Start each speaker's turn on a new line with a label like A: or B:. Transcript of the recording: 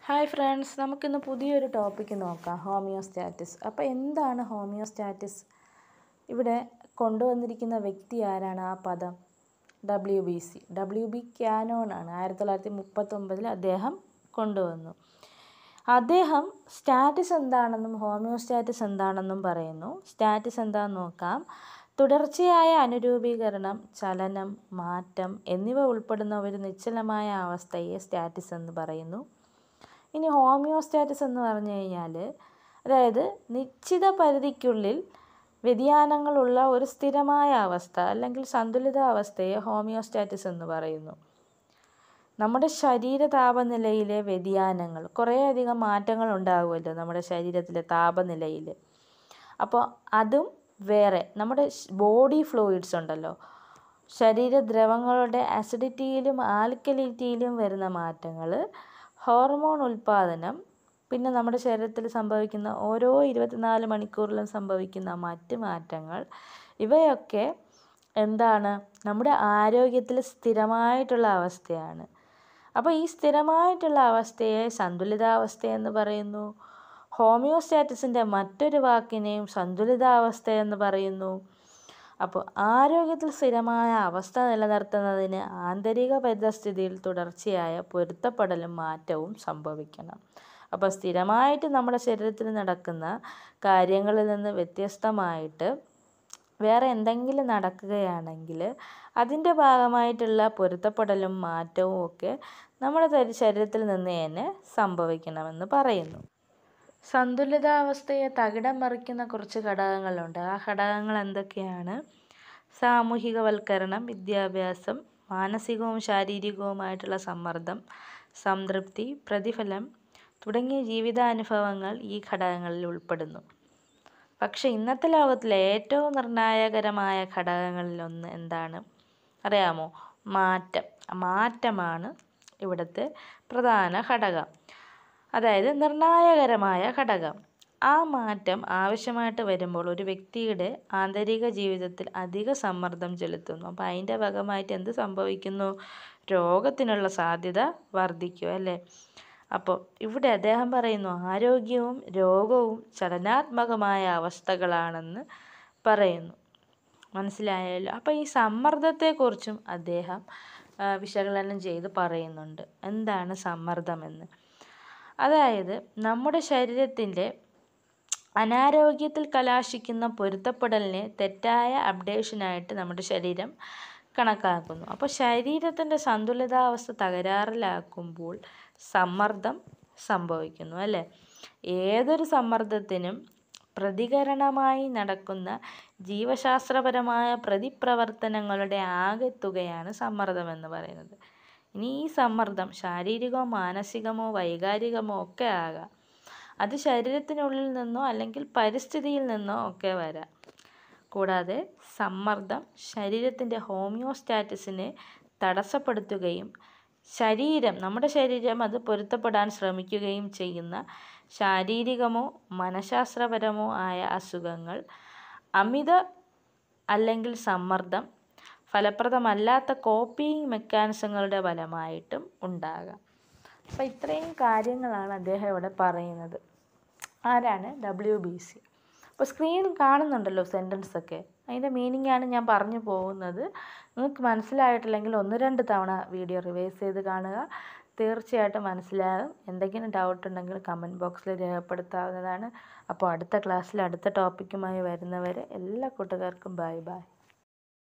A: hi friends നമുക്കിന്ന് പുതിയൊരു topic നോക്കാം ഹോമിയോസ്റ്റാറ്റിസ് അപ്പോൾ എന്താണ് ഹോമിയോസ്റ്റാറ്റിസ് ഇവിടെ കൊണ്ടുവന്നിരിക്കുന്ന വ്യക്തി ആരാണ് ആ പദം W B C W B canon ആണ് ആയിരത്തി തൊള്ളായിരത്തി മുപ്പത്തൊമ്പതിൽ അദ്ദേഹം കൊണ്ടുവന്നു അദ്ദേഹം സ്റ്റാറ്റിസ് എന്താണെന്നും ഹോമിയോസ്റ്റാറ്റിസ് എന്താണെന്നും പറയുന്നു സ്റ്റാറ്റിസ് എന്താണെന്ന് നോക്കാം തുടർച്ചയായ അനുരൂപീകരണം ചലനം മാറ്റം എന്നിവ ഉൾപ്പെടുന്ന ഒരു നിശ്ചലമായ അവസ്ഥയെ സ്റ്റാറ്റിസ് എന്ന് പറയുന്നു ഇനി ഹോമിയോസ്റ്റാറ്റിസ് എന്ന് പറഞ്ഞു കഴിഞ്ഞാൽ അതായത് നിശ്ചിത പരിധിക്കുള്ളിൽ വ്യതിയാനങ്ങളുള്ള ഒരു സ്ഥിരമായ അവസ്ഥ അല്ലെങ്കിൽ സന്തുലിതാവസ്ഥയെ ഹോമിയോസ്റ്റാറ്റിസ് എന്ന് പറയുന്നു നമ്മുടെ ശരീര താപനിലയിലെ വ്യതിയാനങ്ങൾ കുറേയധികം മാറ്റങ്ങൾ ഉണ്ടാകുമല്ലോ നമ്മുടെ ശരീരത്തിലെ താപനിലയിൽ അപ്പോൾ അതും വേറെ നമ്മുടെ ബോഡി ഫ്ലൂയിഡ്സ് ഉണ്ടല്ലോ ശരീരദ്രവങ്ങളുടെ അസിഡിറ്റിയിലും ആൽക്കലിറ്റിയിലും വരുന്ന മാറ്റങ്ങൾ ഹോർമോൺ ഉൽപ്പാദനം പിന്നെ നമ്മുടെ ശരീരത്തിൽ സംഭവിക്കുന്ന ഓരോ ഇരുപത്തിനാല് മണിക്കൂറിലും സംഭവിക്കുന്ന മറ്റ് മാറ്റങ്ങൾ ഇവയൊക്കെ എന്താണ് നമ്മുടെ ആരോഗ്യത്തിൽ സ്ഥിരമായിട്ടുള്ള അവസ്ഥയാണ് അപ്പോൾ ഈ സ്ഥിരമായിട്ടുള്ള അവസ്ഥയെ സന്തുലിതാവസ്ഥ എന്ന് പറയുന്നു ഹോമിയോസ്റ്റാറ്റിസിൻ്റെ മറ്റൊരു വാക്കിനെയും സന്തുലിതാവസ്ഥ എന്ന് പറയുന്നു അപ്പോൾ ആരോഗ്യത്തിൽ സ്ഥിരമായ അവസ്ഥ നിലനിർത്തുന്നതിന് ആന്തരിക പരിതസ്ഥിതിയിൽ തുടർച്ചയായ പൊരുത്തപ്പെടലും മാറ്റവും സംഭവിക്കണം അപ്പോൾ സ്ഥിരമായിട്ട് നമ്മുടെ ശരീരത്തിൽ നടക്കുന്ന കാര്യങ്ങളിൽ നിന്ന് വ്യത്യസ്തമായിട്ട് വേറെ എന്തെങ്കിലും നടക്കുകയാണെങ്കിൽ അതിൻ്റെ ഭാഗമായിട്ടുള്ള പൊരുത്തപ്പെടലും മാറ്റവും ഒക്കെ നമ്മുടെ ശരീരത്തിൽ നിന്ന് തന്നെ സംഭവിക്കണമെന്ന് പറയുന്നു സന്തുലിതാവസ്ഥയെ തകിടം മറിക്കുന്ന കുറച്ച് ഘടകങ്ങളുണ്ട് ആ ഘടകങ്ങൾ എന്തൊക്കെയാണ് സാമൂഹികവൽക്കരണം വിദ്യാഭ്യാസം മാനസികവും ശാരീരികവുമായിട്ടുള്ള സമ്മർദ്ദം സംതൃപ്തി പ്രതിഫലം തുടങ്ങിയ ജീവിതാനുഭവങ്ങൾ ഈ ഘടകങ്ങളിൽ ഉൾപ്പെടുന്നു പക്ഷെ ഇന്നത്തെ ലോകത്തിലെ ഏറ്റവും നിർണായകരമായ ഘടകങ്ങളിലൊന്ന് എന്താണ് അറിയാമോ മാറ്റം മാറ്റമാണ് ഇവിടുത്തെ പ്രധാന ഘടകം അതായത് നിർണായകരമായ ഘടകം ആ മാറ്റം ആവശ്യമായിട്ട് വരുമ്പോൾ ഒരു വ്യക്തിയുടെ ആന്തരിക ജീവിതത്തിൽ അധിക സമ്മർദ്ദം ചെലുത്തുന്നു അപ്പോൾ അതിൻ്റെ ഭാഗമായിട്ട് എന്ത് സംഭവിക്കുന്നു രോഗത്തിനുള്ള സാധ്യത വർദ്ധിക്കും അല്ലേ അപ്പോൾ ഇവിടെ അദ്ദേഹം പറയുന്നു ആരോഗ്യവും രോഗവും ചലനാത്മകമായ അവസ്ഥകളാണെന്ന് പറയുന്നു മനസ്സിലായല്ലോ അപ്പോൾ ഈ സമ്മർദ്ദത്തെക്കുറിച്ചും അദ്ദേഹം വിശകലനം ചെയ്ത് പറയുന്നുണ്ട് എന്താണ് സമ്മർദ്ദമെന്ന് അതായത് നമ്മുടെ ശരീരത്തിൻ്റെ അനാരോഗ്യത്തിൽ കലാശിക്കുന്ന പൊരുത്തപ്പെടലിനെ തെറ്റായ അപ്ഡേഷനായിട്ട് നമ്മുടെ ശരീരം കണക്കാക്കുന്നു അപ്പോൾ ശരീരത്തിൻ്റെ സന്തുലിതാവസ്ഥ തകരാറിലാക്കുമ്പോൾ സമ്മർദ്ദം സംഭവിക്കുന്നു അല്ലേ ഏതൊരു സമ്മർദ്ദത്തിനും പ്രതികരണമായി നടക്കുന്ന ജീവശാസ്ത്രപരമായ പ്രതിപ്രവർത്തനങ്ങളുടെ ആകെത്തുകയാണ് സമ്മർദ്ദം എന്ന് പറയുന്നത് ഇനി ഈ സമ്മർദ്ദം ശാരീരികമോ മാനസികമോ വൈകാരികമോ ഒക്കെ ആകാം അത് ശരീരത്തിനുള്ളിൽ നിന്നോ അല്ലെങ്കിൽ പരിസ്ഥിതിയിൽ നിന്നോ ഒക്കെ വരാം കൂടാതെ സമ്മർദ്ദം ശരീരത്തിൻ്റെ ഹോമിയോസ്റ്റാറ്റിസിനെ തടസ്സപ്പെടുത്തുകയും ശരീരം നമ്മുടെ ശരീരം അത് പൊരുത്തപ്പെടാൻ ശ്രമിക്കുകയും ചെയ്യുന്ന ശാരീരികമോ മനഃശാസ്ത്രപരമോ ആയ അസുഖങ്ങൾ അമിത അല്ലെങ്കിൽ സമ്മർദ്ദം ഫലപ്രദമല്ലാത്ത കോപ്പിയിങ് മെക്കാനിസങ്ങളുടെ ഫലമായിട്ടും ഉണ്ടാകാം അപ്പോൾ ഇത്രയും കാര്യങ്ങളാണ് അദ്ദേഹം ഇവിടെ പറയുന്നത് ആരാണ് ഡബ്ല്യു ബി സി അപ്പോൾ സ്ക്രീനിൽ കാണുന്നുണ്ടല്ലോ സെൻറ്റൻസ് ഒക്കെ അതിൻ്റെ മീനിങ് ആണ് ഞാൻ പറഞ്ഞു പോകുന്നത് നിങ്ങൾക്ക് മനസ്സിലായിട്ടില്ലെങ്കിൽ ഒന്ന് രണ്ട് തവണ വീഡിയോ റിവൈസ് ചെയ്ത് കാണുക തീർച്ചയായിട്ടും മനസ്സിലാകും എന്തെങ്കിലും ഡൗട്ട് ഉണ്ടെങ്കിൽ കമൻറ്റ് ബോക്സിൽ രേഖപ്പെടുത്താവുന്നതാണ് അപ്പോൾ അടുത്ത ക്ലാസ്സിൽ അടുത്ത ടോപ്പിക്കുമായി വരുന്നവരെ എല്ലാ കൂട്ടുകാർക്കും ബൈ ബൈ